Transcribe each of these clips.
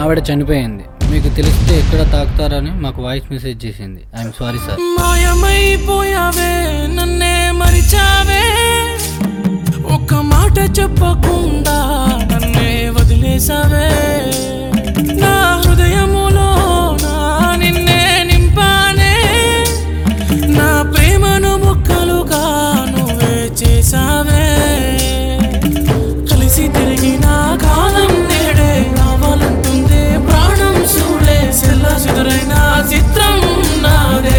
ఆవిడ చనిపోయింది మీకు తెలిస్తే ఎక్కడ తాకుతారని మాకు వాయిస్ మెసేజ్ చేసింది ఐఎమ్ సారీ సార్ మాయమైపోయావే నన్నే మరిచావే ఒక్క మాట చెప్పకుండా నన్నే వదిలేసావే నా హృదయములో నా నిన్నే నింపానే నా ప్రేమను ముక్కలుగా నువ్వే చేసావే కలిసి తిరిగిన కాలం నేడే కావాలంటుందే ప్రాణం చూడే సెల్ల చెదురైన చిత్రం నాదే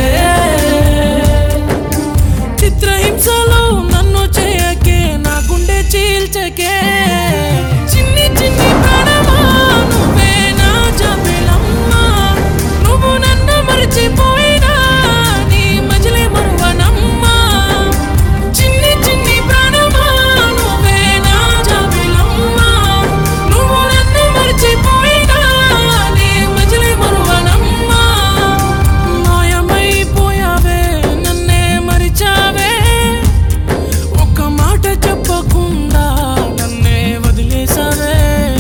చిత్రహింసలో నన్ను చేయకే నా గుండె చీల్చకే చిన్ని చిన్ని ప్రాణమా నువ్వే నా జాబిలమ్మా నువ్వు నన్ను మరిచిపోయినా నీ మజిలే మరువనమ్మా చిన్ని చిన్ని ప్రాణమా నువ్వే నా జాబిలమ్మా నువ్వు నన్ను మరిచిపోయినా నీ మజిలే మరువనమ్మా మాయమైపోయావే నన్నే మరిచావే ఒక్క మాట చెప్పకుండా నన్నే వదిలేసావే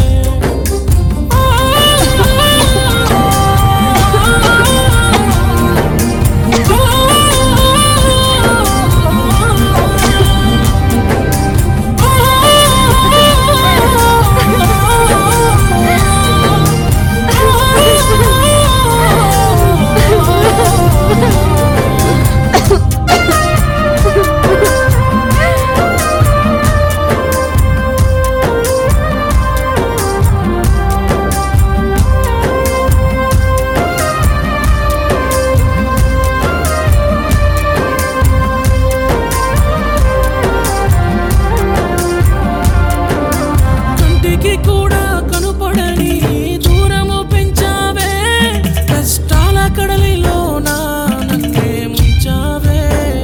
కంటికి కూడా కనుపడని దూరము పెంచావే కష్టాల కడలిలో నా నన్నే ముంచావే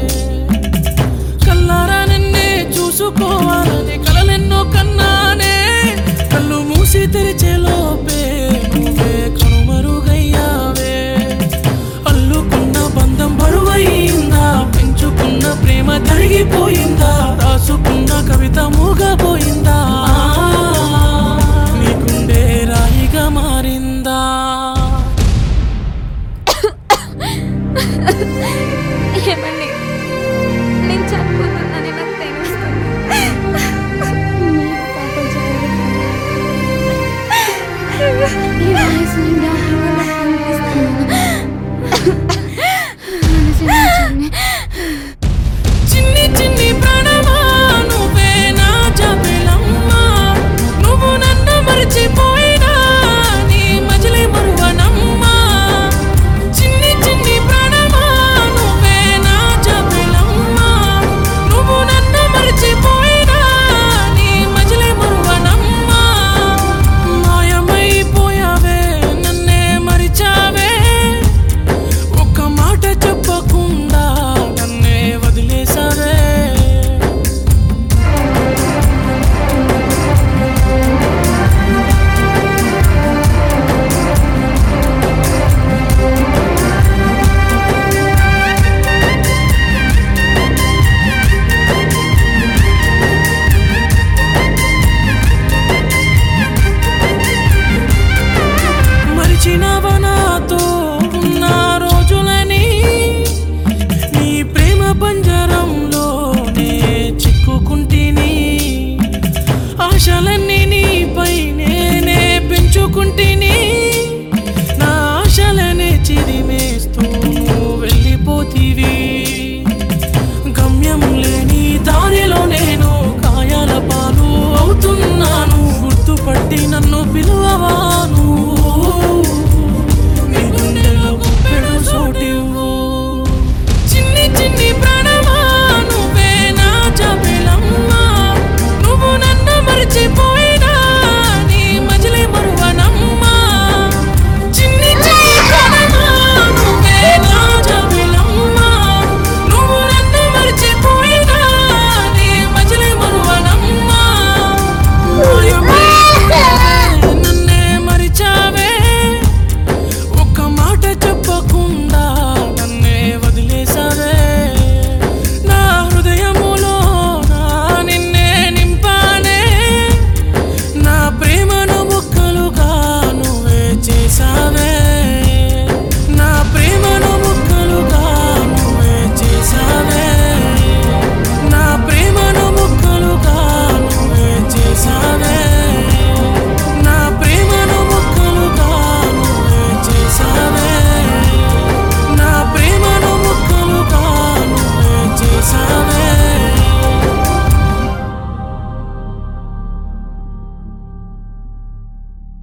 కల్లారా నిన్నే చూసుకోవాలని కలలెన్నో కన్నానే కళ్ళు మూసి తెరిచే లోపే నువ్వే కనుమరుగయ్యావే అల్లుకున్న బంధం బరువయిందా పెంచుకున్న ప్రేమ తరిగిపోయిందా రాసుకున్న కవిత మూగపోయిందా నీకుండే రాయిగా మారిందా ఏమండి నేను చనిపోతున్నానని నాకు తెలుస్తుంది మీరు పాపం చేయలేదు. ఈ వాయిస్ నిండా అభిమానం అనిపిస్తున్నాను. నన్ను క్షమించండి. చిన్ని చిన్ని ప్రాణమా నువ్వే నా జాబిలమ్మా నువ్వు నన్ను మరిచిపోయినా నీ మజిలే మరువనమ్మా చిన్ని చిన్ని ప్రాణమా నువ్వే నా జాబిలమ్మా నువ్వు నన్ను మరిచిపోయినా నీ మజిలే మరువనమ్మా మాయమైపోయావే నన్నే మరిచావే ఒక్క మాట చెప్పకుండా నన్నే వదిలేసావే మరిచినవా నాతో ఉన్న రోజులని నీ ప్రేమ పంజరంలోనే చిక్కుకుంటిని ఆశలన్నీ నీపై నేనే పెంచుకుంటిని నా ఆశలనే చిరిమేస్తూ నువ్వు వెళ్ళిపోతీవి గమ్యం లేని దారిలో నేను కాయాల పాలు అవుతున్నాను గుర్తుపట్టి నన్ను పిలువవా